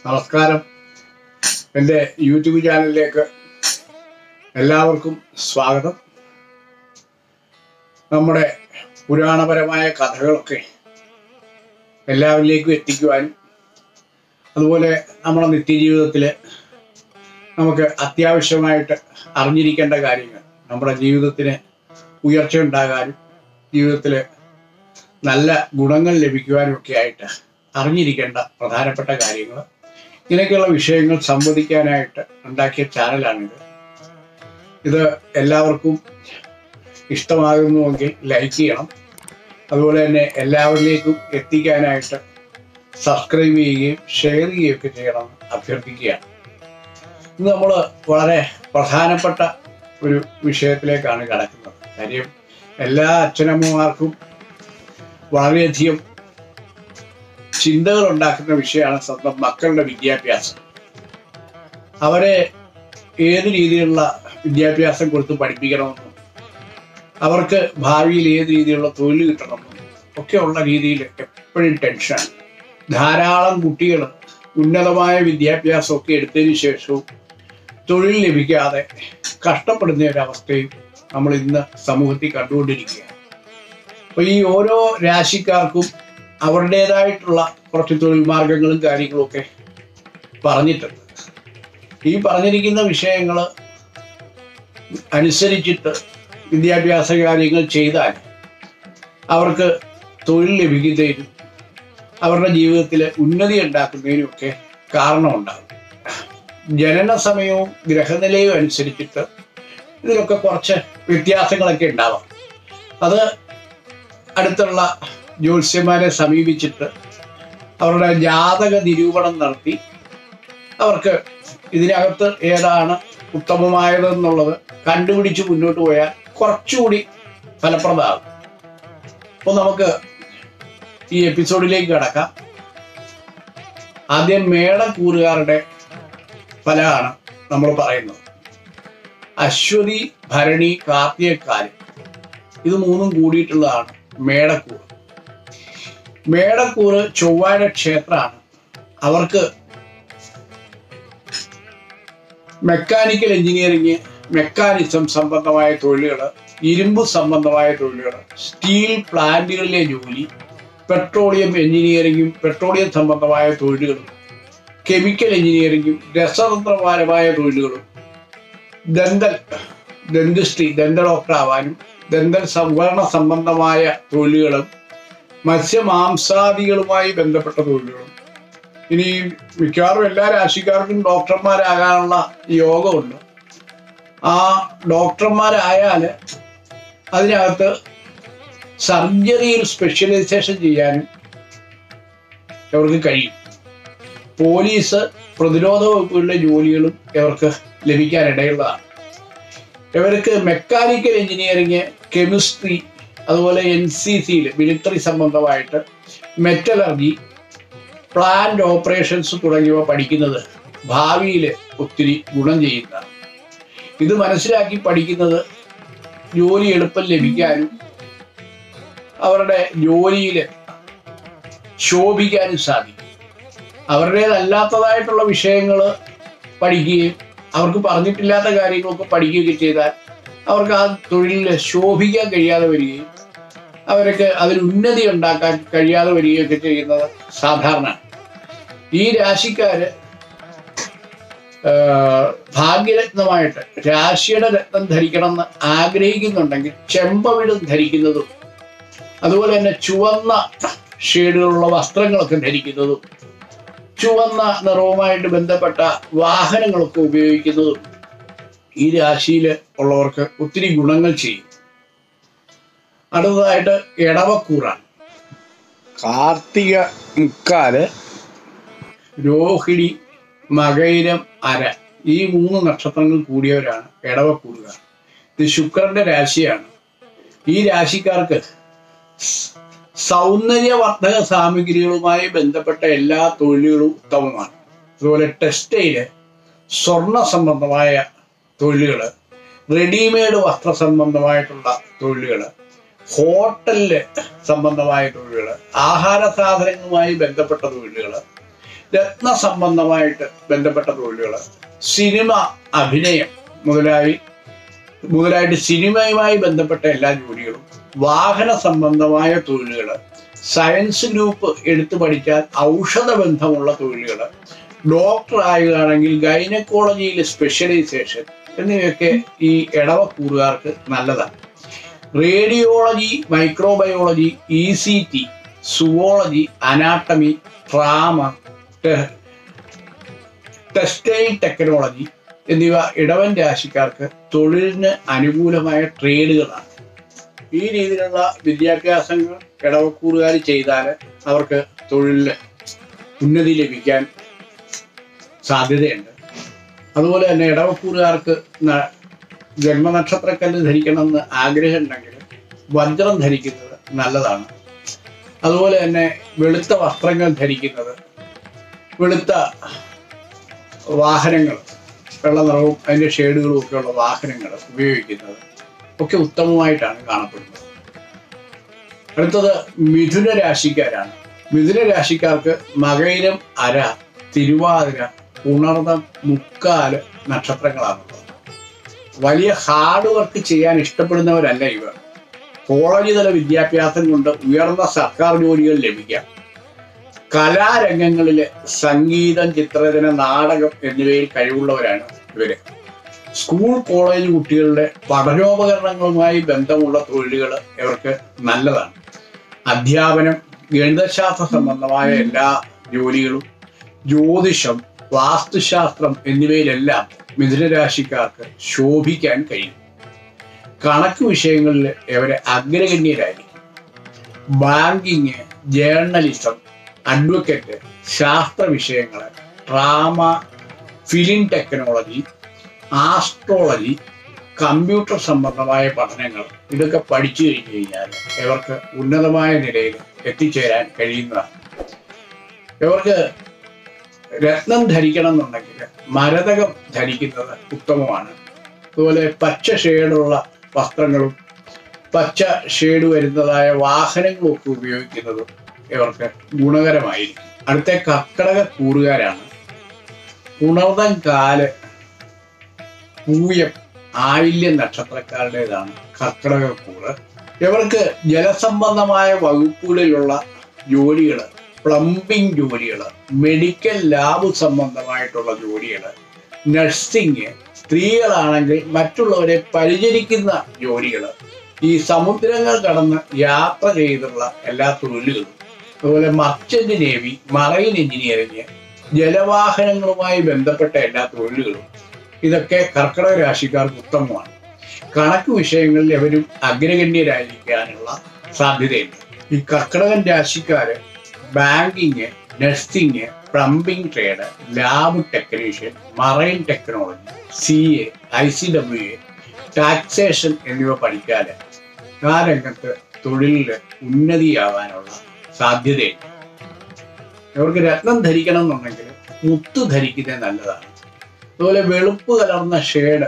നമസ്കാരം എൻ്റെ യൂട്യൂബ് ചാനലിലേക്ക് എല്ലാവർക്കും സ്വാഗതം നമ്മുടെ പുരാണപരമായ കഥകളൊക്കെ എല്ലാവരിലേക്കും എത്തിക്കുവാനും അതുപോലെ നമ്മുടെ നിത്യജീവിതത്തിൽ നമുക്ക് അത്യാവശ്യമായിട്ട് അറിഞ്ഞിരിക്കേണ്ട കാര്യങ്ങൾ നമ്മുടെ ജീവിതത്തിന് ഉയർച്ച ഉണ്ടാകാനും ജീവിതത്തിൽ നല്ല ഗുണങ്ങൾ ലഭിക്കുവാനും ഒക്കെ ആയിട്ട് അറിഞ്ഞിരിക്കേണ്ട പ്രധാനപ്പെട്ട കാര്യങ്ങൾ ഇങ്ങനെയൊക്കെയുള്ള വിഷയങ്ങൾ സംവദിക്കാനായിട്ട് ഉണ്ടാക്കിയ ചാനലാണിത് ഇത് എല്ലാവർക്കും ഇഷ്ടമാകുന്നുവെങ്കിൽ ലൈക്ക് ചെയ്യണം അതുപോലെ തന്നെ എല്ലാവരിലേക്കും എത്തിക്കാനായിട്ട് സബ്സ്ക്രൈബ് ചെയ്യുകയും ഷെയർ ചെയ്യുകയൊക്കെ ചെയ്യണമെന്ന് അഭ്യർത്ഥിക്കുകയാണ് ഇന്ന് നമ്മൾ വളരെ പ്രധാനപ്പെട്ട ഒരു വിഷയത്തിലേക്കാണ് കടക്കുന്നത് കാര്യം എല്ലാ അച്ഛനമ്മമാർക്കും വളരെയധികം ചിന്തകൾ ഉണ്ടാക്കുന്ന വിഷയമാണ് സ്വന്തം മക്കളുടെ വിദ്യാഭ്യാസം അവരെ ഏത് രീതിയിലുള്ള വിദ്യാഭ്യാസം കൊടുത്ത് പഠിപ്പിക്കണമെന്നും അവർക്ക് ഭാവിയിൽ ഏത് രീതിയിലുള്ള തൊഴിൽ കിട്ടണമെന്നും ഒക്കെയുള്ള രീതിയിൽ എപ്പോഴും ടെൻഷനാണ് ധാരാളം കുട്ടികൾ ഉന്നതമായ വിദ്യാഭ്യാസമൊക്കെ എടുത്തതിന് ശേഷവും തൊഴിൽ ലഭിക്കാതെ കഷ്ടപ്പെടുന്ന ഒരവസ്ഥയും നമ്മൾ ഇന്ന് സമൂഹത്തിൽ കണ്ടുകൊണ്ടിരിക്കുകയാണ് അപ്പോൾ ഈ ഓരോ രാശിക്കാർക്കും അവരുടേതായിട്ടുള്ള കുറച്ച് തൊഴിൽ മാർഗങ്ങളും കാര്യങ്ങളും ഒക്കെ പറഞ്ഞിട്ടുണ്ട് ഈ പറഞ്ഞിരിക്കുന്ന വിഷയങ്ങൾ അനുസരിച്ചിട്ട് വിദ്യാഭ്യാസ കാര്യങ്ങൾ ചെയ്താൽ അവർക്ക് തൊഴിൽ ലഭിക്കുന്നതിനും അവരുടെ ജീവിതത്തിൽ ഉന്നതി ഉണ്ടാക്കുന്നതിനും ഒക്കെ കാരണമുണ്ടാകും ജനന സമയവും ഗ്രഹനിലയും അനുസരിച്ചിട്ട് ഇതിലൊക്കെ കുറച്ച് വ്യത്യാസങ്ങളൊക്കെ ഉണ്ടാവാം അത് അടുത്തുള്ള ജ്യോത്സ്യന്മാരെ സമീപിച്ചിട്ട് അവരുടെ ജാതക നിരൂപണം നടത്തി അവർക്ക് ഇതിനകത്ത് ഏതാണ് ഉത്തമമായതെന്നുള്ളത് കണ്ടുപിടിച്ച് മുന്നോട്ട് പോയാൽ കുറച്ചുകൂടി ഫലപ്രദമാകും അപ്പോൾ നമുക്ക് ഈ എപ്പിസോഡിലേക്ക് കിടക്കാം ആദ്യം മേടക്കൂറുകാരുടെ ഫലമാണ് നമ്മൾ പറയുന്നത് അശ്വതി ഭരണി കാർത്തികക്കാല് ഇത് മൂന്നും കൂടിയിട്ടുള്ളതാണ് മേടക്കൂറ് മേടക്കൂറ് ചൊവ്വാഴ ക്ഷേത്രമാണ് അവർക്ക് മെക്കാനിക്കൽ എഞ്ചിനീയറിംഗ് മെക്കാനിസം സംബന്ധമായ തൊഴിലുകൾ ഇരുമ്പ് സംബന്ധമായ തൊഴിലുകൾ സ്റ്റീൽ പ്ലാന്റുകളിലെ ജോലി പെട്രോളിയം എഞ്ചിനീയറിംഗും പെട്രോളിയം സംബന്ധമായ തൊഴിലുകളും കെമിക്കൽ എഞ്ചിനീയറിംഗും രസതന്ത്രപരമായ തൊഴിലുകളും ദന്തൽ ദന്തിസ്ട്രി ദന്ത ഡോക്ടർ ആവാനും ദന്തൽ സംവരണ സംബന്ധമായ തൊഴിലുകളും മത്സ്യമാംസാദികളുമായി ബന്ധപ്പെട്ട തൊഴിലുകളും ഇനി മിക്കവാറും എല്ലാ രാശിക്കാർക്കും ഡോക്ടർമാരാകാനുള്ള യോഗമുണ്ട് ആ ഡോക്ടർമാരായാൽ അതിനകത്ത് സർജറിയിൽ സ്പെഷ്യലൈസേഷൻ ചെയ്യാനും അവർക്ക് കഴിയും പോലീസ് പ്രതിരോധ വകുപ്പുകളിലെ ജോലികളും ഇവർക്ക് ലഭിക്കാനിടയുള്ളതാണ് ഇവർക്ക് മെക്കാനിക്കൽ എഞ്ചിനീയറിങ് കെമിസ്ട്രി അതുപോലെ എൻ സി സിയിൽ മിലിറ്ററി സംബന്ധമായിട്ട് മെറ്റലർജി പ്ലാന്റ് ഓപ്പറേഷൻസ് തുടങ്ങിയവ പഠിക്കുന്നത് ഭാവിയിൽ ഒത്തിരി ഗുണം ചെയ്യുന്നതാണ് ഇത് മനസ്സിലാക്കി പഠിക്കുന്നത് ജോലി എളുപ്പം ലഭിക്കാനും അവരുടെ ജോലിയിൽ ശോഭിക്കാനും സാധിക്കും അവരുടേതല്ലാത്തതായിട്ടുള്ള വിഷയങ്ങൾ പഠിക്കുകയും അവർക്ക് പറഞ്ഞിട്ടില്ലാത്ത കാര്യങ്ങളൊക്കെ പഠിക്കുകയൊക്കെ ചെയ്താൽ അവർക്ക് ആ തൊഴിലിൽ ശോഭിക്കാൻ കഴിയാതെ വരികയും അവർക്ക് അതിൽ ഉന്നതി ഉണ്ടാക്കാൻ കഴിയാതെ വരികയൊക്കെ ചെയ്യുന്നത് സാധാരണ ഈ രാശിക്കാര് ഭാഗ്യരത്നമായിട്ട് രാശിയുടെ രത്നം ധരിക്കണം എന്ന് ആഗ്രഹിക്കുന്നുണ്ടെങ്കിൽ ചെമ്പവിടും ധരിക്കുന്നതും അതുപോലെ തന്നെ ചുവന്ന ഷെയ്ഡുകളുള്ള വസ്ത്രങ്ങളൊക്കെ ധരിക്കുന്നതും ചുവന്ന നിറവുമായിട്ട് ബന്ധപ്പെട്ട വാഹനങ്ങളൊക്കെ ഉപയോഗിക്കുന്നതും ഈ രാശിയിൽ ഉള്ളവർക്ക് ഒത്തിരി ഗുണങ്ങൾ ചെയ്യും അടുത്തതായിട്ട് ഇടവക്കൂറാണ് കാർത്തിക മുക്കാല് രോഹിണി മകൈരം അര ഈ മൂന്ന് നക്ഷത്രങ്ങൾ കൂടിയവരാണ് ഇടവക്കൂറുകാർ ഇത് ശുക്രന്റെ രാശിയാണ് ഈ രാശിക്കാർക്ക് സൗന്ദര്യവർദ്ധക സാമഗ്രികളുമായി ബന്ധപ്പെട്ട എല്ലാ തൊഴിലുകളും ഉത്തമമാണ് അതുപോലെ ടെക്സ്റ്റൈല് സ്വർണ സംബന്ധമായ തൊഴിലുകൾ റെഡിമെയ്ഡ് വസ്ത്ര സംബന്ധമായിട്ടുള്ള തൊഴിലുകൾ ഹോട്ടലില് സംബന്ധമായ തൊഴിലുകൾ ആഹാര സാധനങ്ങളുമായി ബന്ധപ്പെട്ട തൊഴിലുകൾ രത്ന സംബന്ധമായിട്ട് ബന്ധപ്പെട്ട തൊഴിലുകൾ സിനിമ അഭിനയം മുതലായി മുതലായിട്ട് സിനിമയുമായി ബന്ധപ്പെട്ട എല്ലാ ജോലികളും വാഹന സംബന്ധമായ തൊഴിലുകൾ സയൻസ് ഗ്രൂപ്പ് എടുത്തു പഠിച്ചാൽ ഔഷധ ബന്ധമുള്ള തൊഴിലുകൾ ഡോക്ടർ ആകുകയാണെങ്കിൽ ഗൈനക്കോളജിയിൽ സ്പെഷ്യലൈസേഷൻ എന്നിവയൊക്കെ ഈ ഇടവക്കൂറുകാർക്ക് നല്ലതാണ് radiology microbiology E C T zoology anatomy trauma textile technology എന്നിവ ഇടവൻ രാശിക്കാർക്ക് തൊഴിലിന് അനുകൂലമായ ട്രേഡുകളാണ് ഈ രീതിയിലുള്ള വിദ്യാഭ്യാസങ്ങൾ ഇടവക്കൂറുകാർ ചെയ്താൽ അവർക്ക് തൊഴിലിൽ ഉന്നതി ലഭിക്കാൻ സാധ്യതയുണ്ട് അതുപോലെ തന്നെ ഇടവക്കൂറുകാർക്ക് ന- ജന്മനക്ഷത്രക്കല്ല് ധരിക്കണമെന്ന് ആഗ്രഹമുണ്ടെങ്കിൽ വജ്രം ധരിക്കുന്നത് നല്ലതാണ് അതുപോലെ തന്നെ വെളുത്ത വസ്ത്രങ്ങൾ ധരിക്കുന്നത് വെളുത്ത വാഹനങ്ങൾ വെള്ള നിറവും അതിൻ്റെ ഷെയ്ഡുകളും ഒക്കെയുള്ള വാഹനങ്ങൾ ഉപയോഗിക്കുന്നത് ഒക്കെ ഉത്തമമായിട്ടാണ് കാണപ്പെടുന്നത് അടുത്തത് മിഥുന രാശിക്കാരാണ് മിഥുന രാശിക്കാർക്ക് മകയിരം അര തിരുവാതിര ഉണർന്നം മുക്കാല് നക്ഷത്രങ്ങളാണുള്ളത് വലിയ ഹാർഡ് വർക്ക് ചെയ്യാൻ ഇഷ്ടപ്പെടുന്നവരല്ല ഇവർ കോളേജ് തല വിദ്യാഭ്യാസം കൊണ്ട് ഉയർന്ന സർക്കാർ ജോലികൾ ലഭിക്കാം കലാരംഗങ്ങളിലെ സംഗീതം ചിത്രരചന നാടകം എന്നിവയിൽ കഴിവുള്ളവരാണ് ഇവര് സ്കൂൾ കോളേജ് കുട്ടികളുടെ പഠനോപകരണങ്ങളുമായി ബന്ധമുള്ള തൊഴിലുകൾ ഇവർക്ക് നല്ലതാണ് അധ്യാപനം ഗണിതശാസ്ത്ര സംബന്ധമായ എല്ലാ ജോലികളും ജ്യോതിഷം വാസ്തുശാസ്ത്രം എന്നിവയിലെല്ലാം മിഥുനരാശിക്കാർക്ക് ശോഭിക്കാൻ കഴിയും കണക്ക് വിഷയങ്ങളിൽ ഇവരെ അഗ്രഗണ്യരായിരിക്കും ബാങ്കിങ് ജേർണലിസം അഡ്വക്കേറ്റ് ശാസ്ത്ര വിഷയങ്ങൾ drama film technology astrology computer സംബന്ധമായ പഠനങ്ങൾ ഇതൊക്കെ പഠിച്ചു കഴിഞ്ഞു കഴിഞ്ഞാൽ ഇവർക്ക് ഉന്നതമായ നിലയിൽ എത്തിച്ചേരാൻ കഴിയുന്നതാണ് ഇവർക്ക് രത്നം ധരിക്കണം എന്നുണ്ടെങ്കിൽ മരതകം ധരിക്കുന്നത് ഉത്തമമാണ് അതുപോലെ പച്ച ഷെയ്ഡുള്ള വസ്ത്രങ്ങളും പച്ച ഷെയ്ഡ് വരുന്നതായ വാഹനങ്ങളും ഒക്കെ ഉപയോഗിക്കുന്നതും ഇവർക്ക് ഗുണകരമായിരിക്കും അടുത്ത കർക്കടക കൂറുകാരാണ് ഉണർന്നം കാല് പൂയം ആയില്യം നക്ഷത്രക്കാരുടേതാണ് കർക്കടക കൂറ് ഇവർക്ക് ജലസംബന്ധമായ വകുപ്പുകളിലുള്ള ജോലികൾ പ്ലംബിംഗ് ജോലികൾ മെഡിക്കൽ ലാബ് സംബന്ധമായിട്ടുള്ള ജോലികൾ നഴ്സിംഗ് സ്ത്രീകളാണെങ്കിൽ മറ്റുള്ളവരെ പരിചരിക്കുന്ന ജോലികൾ ഈ സമുദ്രങ്ങൾ കടന്ന് യാത്ര ചെയ്തുള്ള എല്ലാ തൊഴിലുകളും അതുപോലെ മർച്ചന്റ് നേവി മറൈൻ എഞ്ചിനീയറിംഗ് ജലവാഹനങ്ങളുമായി ബന്ധപ്പെട്ട എല്ലാ തൊഴിലുകളും ഇതൊക്കെ കർക്കിടക രാശിക്കാർക്ക് ഉത്തമമാണ് കണക്ക് വിഷയങ്ങളിൽ എവരും അഗ്രഗണ്യരായിരിക്കാനുള്ള സാധ്യതയുണ്ട് ഈ കർക്കിടകൻ രാശിക്കാര് banking nursing plumbing trade lab technician marine technology C A I C W A taxation എന്നിവ പഠിക്കാൻ ആ രംഗത്ത് തൊഴിലിൽ ഉന്നതിയാവാനുള്ള സാധ്യതയുണ്ട് ഇവർക്ക് രത്നം ധരിക്കണം എന്നുണ്ടെങ്കിൽ മുത്ത് ധരിക്കുന്നത് നല്ലതാണ് അതുപോലെ വെളുപ്പ് കലർന്ന ഷേഡ്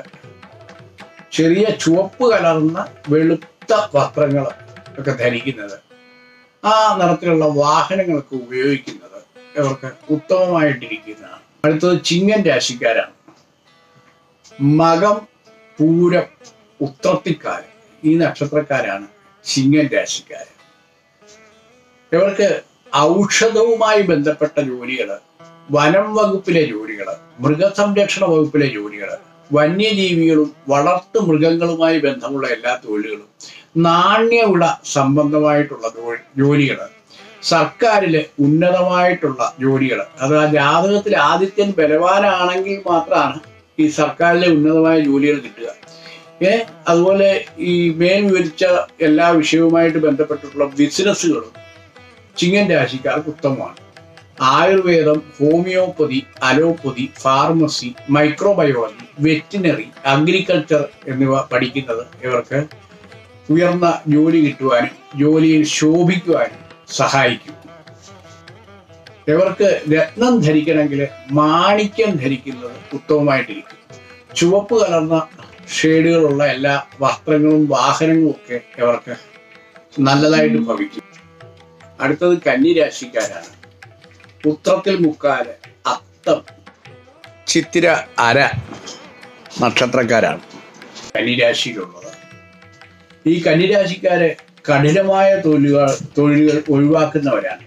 ചെറിയ ചുവപ്പ് കലർന്ന വെളുത്ത വസ്ത്രങ്ങൾ ഒക്കെ ധരിക്കുന്നത് ആ നിറത്തിലുള്ള വാഹനങ്ങളൊക്കെ ഉപയോഗിക്കുന്നത് ഇവർക്ക് ഉത്തമമായിട്ടിരിക്കുന്നതാണ് അടുത്തത് ചിങ്ങൻ രാശിക്കാരാണ് മകം പൂരം ഉത്രത്തിക്കാരൻ ഈ നക്ഷത്രക്കാരാണ് ചിങ്ങൻ രാശിക്കാരൻ ഇവർക്ക് ഔഷധവുമായി ബന്ധപ്പെട്ട ജോലികൾ വനം വകുപ്പിലെ ജോലികൾ മൃഗസംരക്ഷണ വകുപ്പിലെ ജോലികൾ വന്യജീവികളും വളർത്തു മൃഗങ്ങളുമായി ബന്ധമുള്ള എല്ലാ തൊഴിലുകളും നാണ്യവിള സംബന്ധമായിട്ടുള്ള ജോലികൾ സർക്കാരിലെ ഉന്നതമായിട്ടുള്ള ജോലികൾ അത് ആ ജാതകത്തിൽ ആദിത്യൻ ബലവാനാണെങ്കിൽ മാത്രമാണ് ഈ സർക്കാരിലെ ഉന്നതമായ ജോലികൾ കിട്ടുക ഏ അതുപോലെ ഈ മേൽ വിവരിച്ച എല്ലാ വിഷയവുമായിട്ട് ബന്ധപ്പെട്ടിട്ടുള്ള ബിസിനസ്സുകളും ചിങ്ങൻ രാശിക്കാർക്ക് ഉത്തമമാണ് ആയുർവേദം homeopathy allopathy pharmacy microbiology veterinary agriculture എന്നിവ പഠിക്കുന്നത് ഇവർക്ക് ഉയർന്ന ജോലി കിട്ടുവാനും ജോലിയിൽ ശോഭിക്കുവാനും സഹായിക്കും ഇവർക്ക് രത്നം ധരിക്കണമെങ്കിൽ മാണിക്യം ധരിക്കുന്നത് ഉത്തമമായിട്ടിരിക്കും ചുവപ്പ് കലർന്ന ഷെയ്ഡുകളുള്ള എല്ലാ വസ്ത്രങ്ങളും വാഹനങ്ങളും ഒക്കെ ഇവർക്ക് നല്ലതായിട്ട് ഭവിക്കും അടുത്തത് കന്നി രാശിക്കാരാണ് ഉത്രത്തിൽ മുക്കാല് അത്തം ചിത്തിര അര നക്ഷത്രക്കാരാണ് കന്നിരാശിയിലുള്ളത് ഈ കന്നിരാശിക്കാര് കഠിനമായ തൊഴിലുകൾ തൊഴിലുകൾ ഒഴിവാക്കുന്നവരാണ്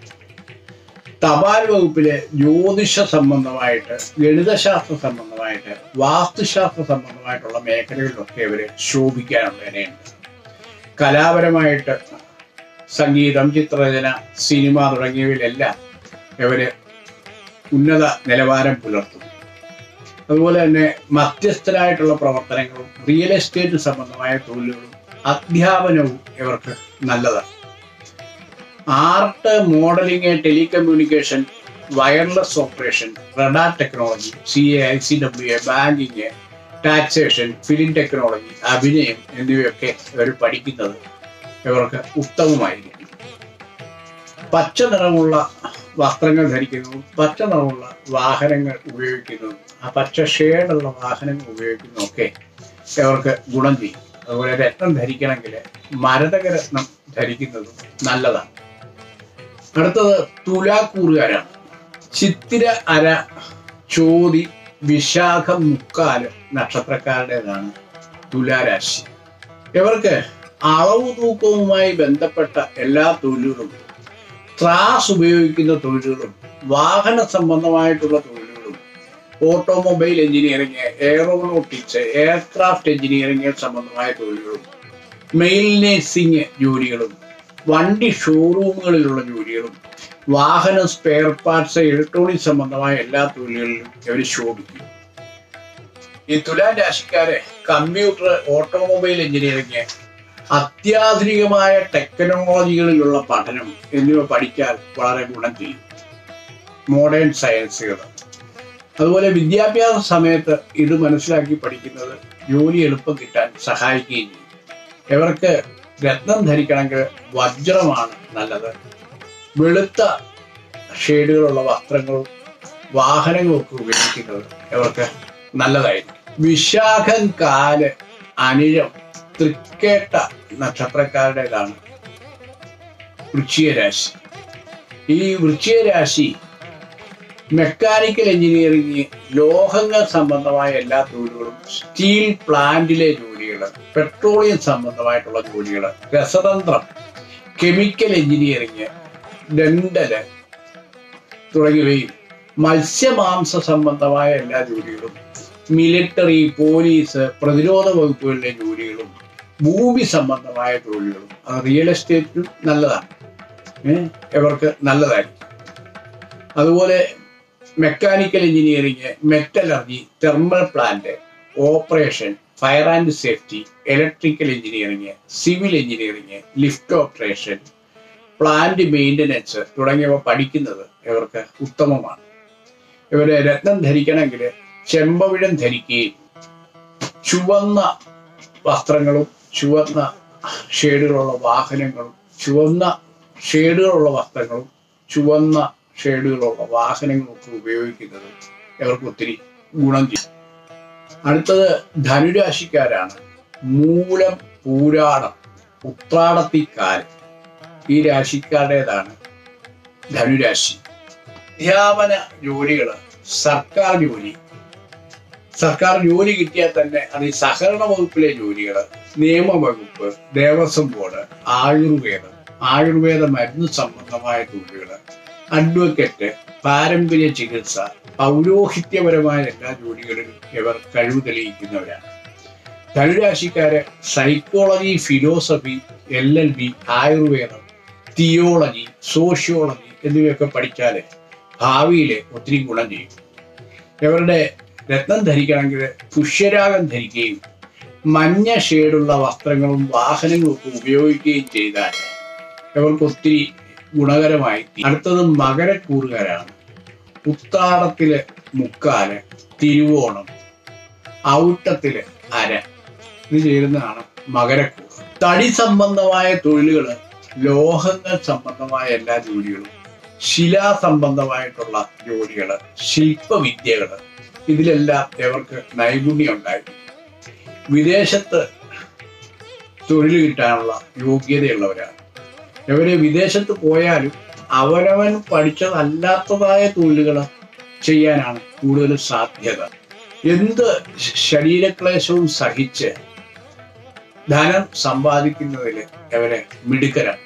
തപാൽ വകുപ്പിലെ ജ്യോതിഷ സംബന്ധമായിട്ട് ഗണിതശാസ്ത്ര സംബന്ധമായിട്ട് വാസ്തുശാസ്ത്ര സംബന്ധമായിട്ടുള്ള മേഖലകളിലൊക്കെ ഇവര് ശോഭിക്കാനുള്ളതിനുണ്ട് കലാപരമായിട്ട് സംഗീതം ചിത്രരചന സിനിമ തുടങ്ങിയവയിലെല്ലാം ഇവര് ഉന്നത നിലവാരം പുലർത്തും അതുപോലെ തന്നെ മധ്യസ്ഥരായിട്ടുള്ള പ്രവർത്തനങ്ങളും റിയൽ എസ്റ്റേറ്റ് സംബന്ധമായ തൊഴിലുകളും അധ്യാപനവും ഇവർക്ക് നല്ലതാണ് art modelling telecommunication wireless operation radar technology C A I C W A banking taxation film technology അഭിനയം എന്നിവയൊക്കെ ഇവർ പഠിക്കുന്നത് ഇവർക്ക് ഉത്തമമായിരിക്കും പച്ച നിറമുള്ള വസ്ത്രങ്ങൾ ധരിക്കുന്നതും പച്ച നിറമുള്ള വാഹനങ്ങൾ ഉപയോഗിക്കുന്നതും ആ പച്ച ഷെയ്ഡുള്ള വാഹനങ്ങൾ ഉപയോഗിക്കുന്നതും ഒക്കെ ഇവർക്ക് ഗുണം ചെയ്യും അതുപോലെ രത്നം ധരിക്കണമെങ്കിൽ മരതക രത്നം ധരിക്കുന്നതും നല്ലതാണ് അടുത്തത് തുലാക്കൂറുകാരാണ് ചിത്തിര അര ചോതി വിശാഖം മുക്കാല് നക്ഷത്രക്കാരുടേതാണ് തുലാരാശി ഇവർക്ക് അളവ് തൂക്കവുമായി ബന്ധപ്പെട്ട എല്ലാ തൊഴിലുകളും ത്രാസ് ഉപയോഗിക്കുന്ന തൊഴിലുകളും വാഹന സംബന്ധമായിട്ടുള്ള തൊഴിലുകളും automobile engineering aeronautics aircraft engineering സംബന്ധമായ തൊഴിലുകളും മെയിൽ നേഴ്സിംഗ് ജോലികളും വണ്ടി ഷോറൂമുകളിലുള്ള ജോലികളും വാഹന സ്പെയർ പാർട്സ് ഇലക്ട്രോണിക് സംബന്ധമായ എല്ലാ തൊഴിലുകളിലും ഇവർ ശോഭിക്കും ഈ തുലാം രാശിക്കാരെ കമ്പ്യൂട്ടർ ഓട്ടോമൊബൈൽ എഞ്ചിനീയറിംഗ് അത്യാധുനികമായ ടെക്നോളജികളിലുള്ള പഠനം എന്നിവ പഠിച്ചാൽ വളരെ ഗുണം ചെയ്യും മോഡേൺ സയൻസുകൾ അതുപോലെ വിദ്യാഭ്യാസ സമയത്ത് ഇത് മനസ്സിലാക്കി പഠിക്കുന്നത് ജോലി എളുപ്പം കിട്ടാൻ സഹായിക്കുകയും ചെയ്യും ഇവർക്ക് രത്നം ധരിക്കണമെങ്കിൽ വജ്രമാണ് നല്ലത് വെളുത്ത ഷെയ്ഡുകളുള്ള വസ്ത്രങ്ങളും വാഹനങ്ങളും ഒക്കെ ഉപയോഗിക്കുന്നത് ഇവർക്ക് നല്ലതായിരിക്കും വിശാഖം കാല് അനിഴം തൃക്കേട്ട നക്ഷത്രക്കാരുടേതാണ് വൃശ്ചിക രാശി ഈ വൃശ്ചിക രാശി മെക്കാനിക്കൽ എഞ്ചിനീയറിംഗ് ലോഹങ്ങൾ സംബന്ധമായ എല്ലാ തൊഴിലുകളും സ്റ്റീൽ പ്ലാന്റിലെ ജോലികൾ പെട്രോളിയം സംബന്ധമായിട്ടുള്ള ജോലികൾ രസതന്ത്രം കെമിക്കൽ എഞ്ചിനീയറിംഗ് ഡെന്റല് തുടങ്ങിയവയും മത്സ്യമാംസ സംബന്ധമായ എല്ലാ ജോലികളും മിലിറ്ററി പോലീസ് പ്രതിരോധ വകുപ്പുകളിലെ ജോലികളും ഭൂമി സംബന്ധമായ തൊഴിലുകളും അത് റിയൽ എസ്റ്റേറ്റും നല്ലതാണ് ഏഹ് ഇവർക്ക് നല്ലതായിരിക്കും അതുപോലെ mechanical engineering metallurgy thermal plant operation fire and safety electrical engineering civil engineering lift operation plant maintenance തുടങ്ങിയവ പഠിക്കുന്നത് ഇവർക്ക് ഉത്തമമാണ് ഇവര് രത്നം ധരിക്കണമെങ്കിൽ ചെമ്പവിഴം ധരിക്കുകയും ചുവന്ന വസ്ത്രങ്ങളും ചുവന്ന ഷെയ്ഡുകളുള്ള വാഹനങ്ങളും ചുവന്ന ഷെയ്ഡുകളുള്ള വസ്ത്രങ്ങളും ചുവന്ന ഷെയ്ഡുകളുള്ള വാഹനങ്ങളും ഒക്കെ ഉപയോഗിക്കുന്നത് ഇവർക്ക് ഒത്തിരി ഗുണം ചെയ്യും അടുത്തത് ധനുരാശിക്കാരാണ് മൂലം പൂരാടം ഉത്രാടത്തിക്കാലം ഈ രാശിക്കാരുടേതാണ് ധനുരാശി അധ്യാപന ജോലികൾ സർക്കാർ ജോലി സർക്കാർ ജോലി കിട്ടിയാൽ തന്നെ അത് ഈ സഹകരണ വകുപ്പിലെ ജോലികൾ നിയമവകുപ്പ് ദേവസ്വം ബോർഡ് ആയുർവേദം ആയുർവേദ മരുന്ന് സംബന്ധമായ തൊഴിലുകൾ അഡ്വക്കേറ്റ് പാരമ്പര്യ ചികിത്സ പൗരോഹിത്യപരമായ എല്ലാ ജോലികളിലും ഇവർ കഴിവ് തെളിയിക്കുന്നവരാണ് ധനുരാശിക്കാര് psychology philosophy L L B ആയുർവേദം തിയോളജി സോഷ്യോളജി എന്നിവയൊക്കെ പഠിച്ചാൽ ഭാവിയിൽ ഒത്തിരി ഗുണം ചെയ്യും ഇവരുടെ രത്നം ധരിക്കണമെങ്കിൽ പുഷ്യരാഗം ധരിക്കുകയും മഞ്ഞ ഷെയ്ഡുള്ള വസ്ത്രങ്ങളും വാഹനങ്ങളും ഒക്കെ ഉപയോഗിക്കുകയും ചെയ്താൽ ഇവർക്ക് ഒത്തിരി ഗുണകരമായി തീരും. അടുത്തത് മകരക്കൂറുകാരാണ് ഉത്താടത്തില് മുക്കാല് തിരുവോണം ഔട്ടത്തില് അര ഇത് ചേരുന്നതാണ് മകരക്കൂറ് തടി സംബന്ധമായ തൊഴിലുകള് ലോഹങ്ങൾ സംബന്ധമായ എല്ലാ ജോലികളും ശിലാ സംബന്ധമായിട്ടുള്ള ജോലികള് ശില്പവിദ്യകള് ഇതിലെല്ലാം ഇവർക്ക് നൈപുണ്യം ഉണ്ടായിരുന്നു വിദേശത്ത് തൊഴിൽ കിട്ടാനുള്ള യോഗ്യതയുള്ളവരാണ് ഇവര് വിദേശത്ത് പോയാലും അവനവൻ പഠിച്ചതല്ലാത്തതായ തൊഴിലുകൾ ചെയ്യാനാണ് കൂടുതൽ സാധ്യത എന്ത് ശരീരക്ലേശവും സഹിച്ച് ധനം സമ്പാദിക്കുന്നതിൽ അവരെ മിടുക്കരാണ്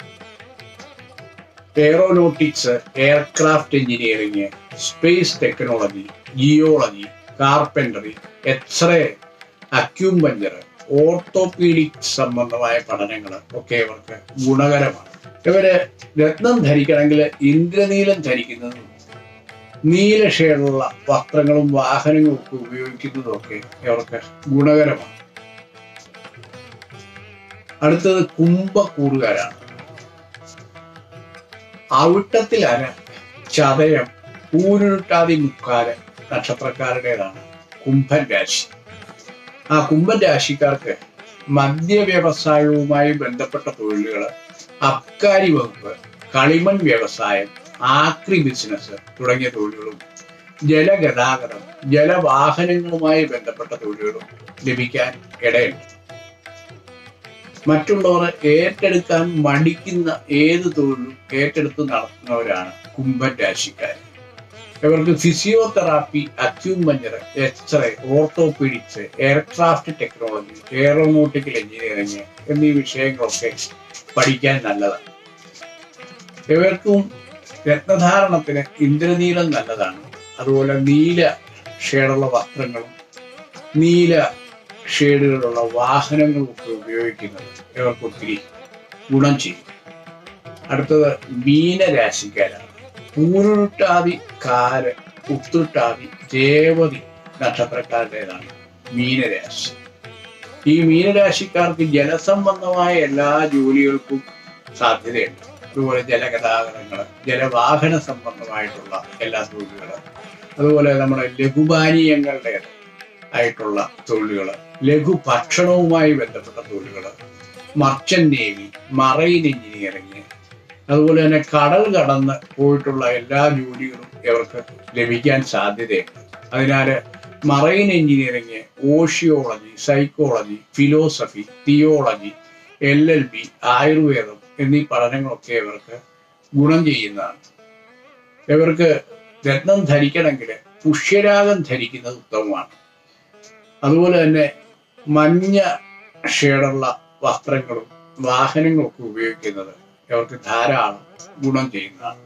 aeronautics aircraft engineering space technology geology carpentry x ray acupuncture orthopaedic സംബന്ധമായ പഠനങ്ങൾ ഒക്കെ ഇവർക്ക് ഗുണകരമാണ് ഇവര് രത്നം ധരിക്കണമെങ്കിൽ ഇന്ദ്രനീലം ധരിക്കുന്നതും നീല ഷെയ്ഡുള്ള വസ്ത്രങ്ങളും വാഹനങ്ങളും ഒക്കെ ഉപയോഗിക്കുന്നതും ഒക്കെ ഇവർക്ക് ഗുണകരമാണ് അടുത്തത് കുംഭക്കൂറുകാരാണ് അവിട്ടത്തിലര ചതയം പൂരുട്ടാതി മുക്കാല് നക്ഷത്രക്കാരുടേതാണ് കുംഭൻ രാശി ആ കുംഭൻ രാശിക്കാർക്ക് മദ്യ വ്യവസായവുമായി ബന്ധപ്പെട്ട തൊഴിലുകൾ അബ്കാരി വകുപ്പ് കളിമൺ വ്യവസായം ആക്രി ബിസിനസ് തുടങ്ങിയ തൊഴിലുകളും ജലഗതാഗതം ജലവാഹനങ്ങളുമായി ബന്ധപ്പെട്ട തൊഴിലുകളും ലഭിക്കാൻ ഇടയുണ്ട് മറ്റുള്ളവർ ഏറ്റെടുക്കാൻ മടിക്കുന്ന ഏത് തൊഴിലും ഏറ്റെടുത്ത് നടത്തുന്നവരാണ് കുംഭൻ രാശിക്കാർ ഇവർക്ക് physiotherapy acupuncture x ray orthopaedics aircraft technology aeronautical engineering എന്നീ വിഷയങ്ങളൊക്കെ പഠിക്കാൻ നല്ലതാണ് ഇവർക്കും രത്നധാരണത്തിന് ഇന്ദ്രനീലം നല്ലതാണ് അതുപോലെ നീല ഷേഡുള്ള വസ്ത്രങ്ങളും നീല ഷേഡുകളുള്ള വാഹനങ്ങളും ഒക്കെ ഉപയോഗിക്കുന്നത് ഇവർക്ക് ഒത്തിരി ഗുണം ചെയ്യും അടുത്തത് മീനരാശിക്കാരാണ് പൂരുട്ടാതി കാല് ഉത്തുട്ടാതി രേവതി നക്ഷത്രക്കാരുടേതാണ് മീനരാശി ഈ മീനരാശിക്കാർക്ക് ജലസംബന്ധമായ എല്ലാ ജോലികൾക്കും സാധ്യതയുണ്ട് അതുപോലെ ജലഗതാഗതങ്ങൾ ജലവാഹന സംബന്ധമായിട്ടുള്ള എല്ലാ തൊഴിലുകൾ അതുപോലെ നമ്മുടെ ലഘുപാനീയങ്ങളുടെ ആയിട്ടുള്ള തൊഴിലുകൾ ലഘു ഭക്ഷണവുമായി ബന്ധപ്പെട്ട തൊഴിലുകൾ മർച്ചന്റ് നേവി മറൈൻ എഞ്ചിനീയറിംഗ് അതുപോലെ തന്നെ കടൽ കടന്ന് പോയിട്ടുള്ള എല്ലാ ജോലികളും ഇവർക്ക് ലഭിക്കാൻ സാധ്യതയുണ്ട് അതിനാൽ marine engineering oceanology psychology philosophy theology L L B ആയുർവേദം എന്നീ പഠനങ്ങളൊക്കെ ഇവർക്ക് ഗുണം ചെയ്യുന്നതാണ് ഇവർക്ക് രത്നം ധരിക്കണമെങ്കിൽ പുഷ്യരാഗം ധരിക്കുന്നത് ഉത്തമമാണ് അതുപോലെ തന്നെ മഞ്ഞ ഷേഡുള്ള വസ്ത്രങ്ങളും വാഹനങ്ങളും ഒക്കെ ഉപയോഗിക്കുന്നത് ഇവർക്ക് ധാരാളം ഗുണം ചെയ്യുന്നതാണ്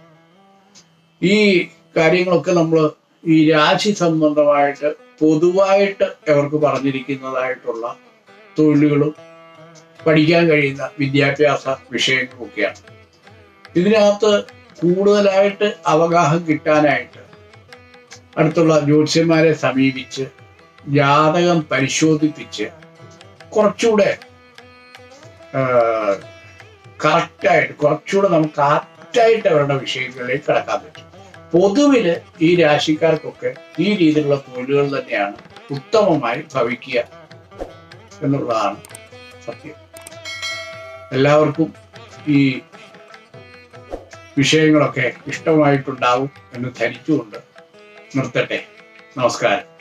ഈ കാര്യങ്ങളൊക്കെ നമ്മൾ ഈ രാശി സംബന്ധമായിട്ട് പൊതുവായിട്ട് ഇവർക്ക് പറഞ്ഞിരിക്കുന്നതായിട്ടുള്ള തൊഴിലുകളും പഠിക്കാൻ കഴിയുന്ന വിദ്യാഭ്യാസ വിഷയങ്ങളൊക്കെയാണ് ഇതിനകത്ത് കൂടുതലായിട്ട് അവഗാഹം കിട്ടാനായിട്ട് അടുത്തുള്ള ജ്യോത്സ്യന്മാരെ സമീപിച്ച് ജാതകം പരിശോധിപ്പിച്ച് കുറച്ചുകൂടെ കറക്റ്റായിട്ട് കുറച്ചുകൂടെ നമുക്ക് ആപ്റ്റായിട്ട് അവരുടെ വിഷയങ്ങളിലേക്ക് കടക്കാൻ പറ്റും പൊതുവില് ഈ രാശിക്കാർക്കൊക്കെ ഈ രീതിയിലുള്ള തൊഴിലുകൾ തന്നെയാണ് ഉത്തമമായി ഭവിക്കുക എന്നുള്ളതാണ് സത്യം എല്ലാവർക്കും ഈ വിഷയങ്ങളൊക്കെ ഇഷ്ടമായിട്ടുണ്ടാവും എന്ന് ധരിച്ചുകൊണ്ട് നിർത്തട്ടെ നമസ്കാരം